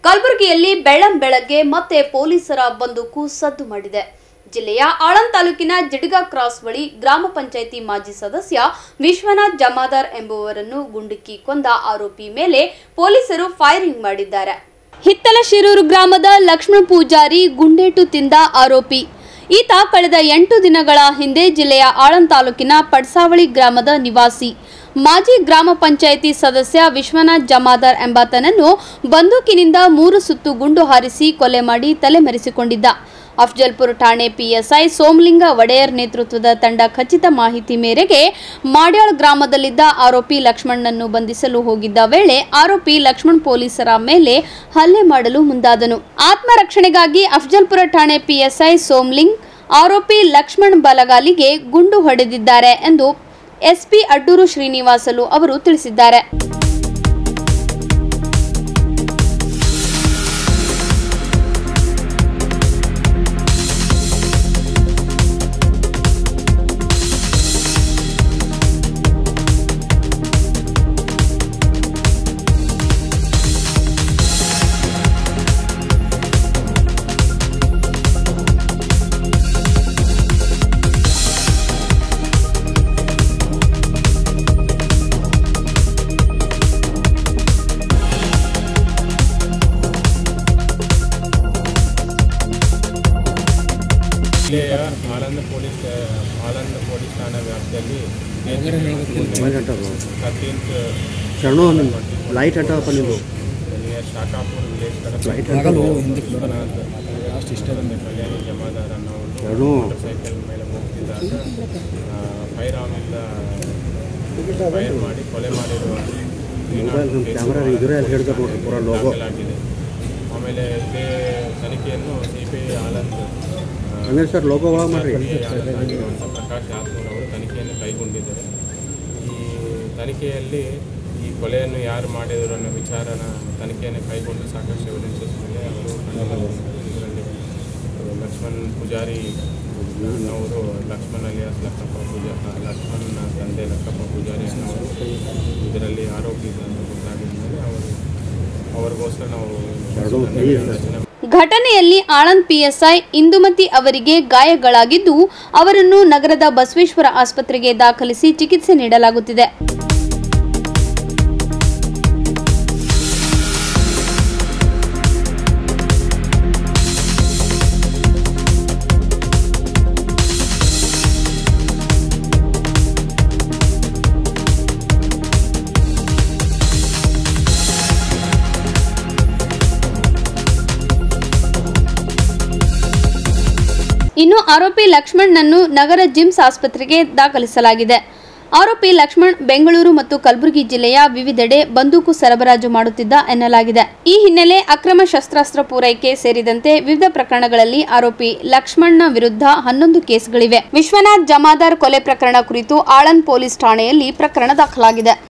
ಕಲಬುರಗಿಯಲ್ಲಿ ಬೆಳ್ಳಂ ಬೆಳಗ್ಗೆ ಮತ್ತೆ ಪೊಲೀಸರ ಬಂದೂಕು ಸದ್ದು ಮಾಡಿದೆ ಜಿಲ್ಲೆಯ ಆಳಂದ್ ತಾಲೂಕಿನ ಜಿಡ್ಗ ಕ್ರಾಸ್ ಬಳಿ ಗ್ರಾಮ ಪಂಚಾಯಿತಿ ಮಾಜಿ ಸದಸ್ಯ ವಿಶ್ವನಾಥ್ ಜಮಾದಾರ್ ಎಂಬುವರನ್ನು ಗುಂಡಿಕ್ಕಿ ಕೊಂದ ಆರೋಪಿ ಮೇಲೆ ಪೊಲೀಸರು ಫೈರಿಂಗ್ ಮಾಡಿದ್ದಾರೆ ಹಿತ್ತಲ ಶಿರೂರು ಗ್ರಾಮದ ಲಕ್ಷ್ಮಣ ಪೂಜಾರಿ ಗುಂಡೇಟು ತಿಂದ ಆರೋಪಿ ಈತ ಕಳೆದ ಎಂಟು ದಿನಗಳ ಹಿಂದೆ ಜಿಲ್ಲೆಯ ಆಳಂದ್ ತಾಲೂಕಿನ ಪಡ್ಸಾವಳಿ ಗ್ರಾಮದ ನಿವಾಸಿ ಮಾಜಿ ಗ್ರಾಮ ಪಂಚಾಯಿತಿ ಸದಸ್ಯ ವಿಶ್ವನಾಥ್ ಜಮಾದಾರ್ ಎಂಬಾತನನ್ನು ಬಂದೂಕಿನಿಂದ ಮೂರು ಸುತ್ತು ಗುಂಡು ಹಾರಿಸಿ ಕೊಲೆ ಮಾಡಿ ತಲೆಮರೆಸಿಕೊಂಡಿದ್ದ ಅಫ್ಜಲ್ಪುರ ಠಾಣೆ ಪಿಎಸ್ಐ ಸೋಮಲಿಂಗ ಒಡೆಯರ್ ನೇತೃತ್ವದ ತಂಡ ಖಚಿತ ಮಾಹಿತಿ ಮೇರೆಗೆ ಮಾಡ್ಯಾಳ್ ಗ್ರಾಮದಲ್ಲಿದ್ದ ಆರೋಪಿ ಲಕ್ಷ್ಮಣ್ಣನ್ನು ಬಂಧಿಸಲು ಹೋಗಿದ್ದ ವೇಳೆ ಆರೋಪಿ ಲಕ್ಷ್ಮಣ್ ಪೊಲೀಸರ ಮೇಲೆ ಹಲ್ಲೆ ಮಾಡಲು ಮುಂದಾದನು ಆತ್ಮರಕ್ಷಣೆಗಾಗಿ ಅಫ್ಜಲ್ಪುರ ಠಾಣೆ ಪಿಎಸ್ಐ ಸೋಮ್ಲಿಂಗ್ ಆರೋಪಿ ಲಕ್ಷ್ಮಣ್ ಬಲಗಾಲಿಗೆ ಗುಂಡು ಹೊಡೆದಿದ್ದಾರೆ ಎಂದು ಎಸ್ಪಿ ಅಡ್ಡೂರು ಶ್ರೀನಿವಾಸಲು ಅವರು ತಿಳಿಸಿದ್ದಾರೆ ಜಿಲ್ಲೆಯ ಆಳಂದ ಪೊಲೀಸ್ ಆಳಂದ ಪೊಲೀಸ್ ಠಾಣಾ ವ್ಯಾಪ್ತಿಯಲ್ಲಿ ಥರ್ಟೀನ್ತ್ ಶರಣು ಲೈಟ್ ಅಟ್ಟಪ್ಪ ನೀವು ನಿಯರ್ ಶಾಖಾಪುರ್ ವಿಲೇಜ್ Flight ಕಡೆ ಹಾಕಲು ವಿಶ್ವನಾಥ್ ತಂದೆ ಕಲ್ಯಾಣಿ ಜಮಾದಾರ್ ಅನ್ನೋರು ಶರಣು. ಮೋಟರ್ ಸೈಕಲ್ ಮೇಲೆ ಹೋಗ್ತಿದ್ದಾಗ ಫೈರ್ ಆಮಿಂದ ಫೈರ್ ಮಾಡಿ ಕೊಲೆ ಮಾಡಿರುವ ಮೊಬೈಲ್ ನಮ್ಮ ಕ್ಯಾಮ್ರಾ ಇದ್ರೆ ಅಲ್ಲಿ ಹಿಡ್ತಾರೆ ನೋಡ್ರಿ ಪೂರ ಲೋಗೋ ದಾಖಲಾಗಿದೆ ಆಮೇಲೆ ಇದೇ ತನಿಖೆಯನ್ನು ಸಿ ಪಿ ಐ ಆಳಂದ್ ಆ, ಅಂದ್ರೆ ಸರ್ ಲೋಗೋ ಒಳಗೆ ಮಾಡ್ರಿ ಆಗಿರುವಂಥ ಪ್ರಕಾಶ್ ಯಾದವ್ ಅವರು ತನಿಖೆಯನ್ನು ಕೈಗೊಂಡಿದ್ದಾರೆ ಈ ತನಿಖೆಯಲ್ಲಿ ಈ ಕೊಲೆಯನ್ನು ಯಾರು ಮಾಡಿದರು ಅನ್ನೋ ವಿಚಾರನ ತನಿಖೆಯನ್ನು ಕೈಗೊಂಡು ಸಾಕಷ್ಟು ಎವಿಡೆನ್ಸಸ್ ಮೇಲೆ ಅವರು ಇದರಲ್ಲಿ ಲಕ್ಷ್ಮಣ್ ಪೂಜಾರಿ ಅನ್ನೋರು ಲಕ್ಷ್ಮಣ್ ಅಲಿಯಾಸ್ ಲಕ್ಕಪ್ಪ ಪೂಜಾ ಲಕ್ಷ್ಮಣ್ನ ತಂದೆ ಲಕ್ಕಪ್ಪ ಪೂಜಾರಿ ಅನ್ನೋರು ಇದರಲ್ಲಿ ಆರೋಪಿ ಅಂತ ಗೊತ್ತಾಗಿದ ಮೇಲೆ ಅವರು ಅವ್ರಿಗೋಸ್ಕರ ನಾವು ಎರಡು ರಚನೆ ಘಟನೆಯಲ್ಲಿ ಆಳಂದ್ ಪಿಎಸ್ಐ ಇಂದುಮತಿ ಅವರಿಗೆ ಗಾಯಗಳಾಗಿದ್ದು ಅವರನ್ನು ನಗರದ ಬಸವೇಶ್ವರ ಆಸ್ಪತ್ರೆಗೆ ದಾಖಲಿಸಿ ಚಿಕಿತ್ಸೆ ನೀಡಲಾಗುತ್ತಿದೆ ಇನ್ನು ಆರೋಪಿ ಲಕ್ಷ್ಮಣ್ನನ್ನು ನಗರ ಜಿಮ್ಸ್ ಆಸ್ಪತ್ರೆಗೆ ದಾಖಲಿಸಲಾಗಿದೆ ಆರೋಪಿ ಲಕ್ಷ್ಮಣ್ ಬೆಂಗಳೂರು ಮತ್ತು ಕಲಬುರಗಿ ಜಿಲ್ಲೆಯ ವಿವಿಧೆಡೆ ಬಂದೂಕು ಸರಬರಾಜು ಮಾಡುತ್ತಿದ್ದ ಎನ್ನಲಾಗಿದೆ ಈ ಹಿನ್ನೆಲೆ ಅಕ್ರಮ ಶಸ್ತ್ರಾಸ್ತ್ರ ಪೂರೈಕೆ ಸೇರಿದಂತೆ ವಿವಿಧ ಪ್ರಕರಣಗಳಲ್ಲಿ ಆರೋಪಿ ಲಕ್ಷ್ಮಣ್ನ ವಿರುದ್ಧ ಹನ್ನೊಂದು ಕೇಸ್ಗಳಿವೆ ವಿಶ್ವನಾಥ್ ಜಮಾದಾರ್ ಕೊಲೆ ಪ್ರಕರಣ ಕುರಿತು ಆಳಂದ್ ಪೊಲೀಸ್ ಠಾಣೆಯಲ್ಲಿ ಪ್ರಕರಣ ದಾಖಲಾಗಿದೆ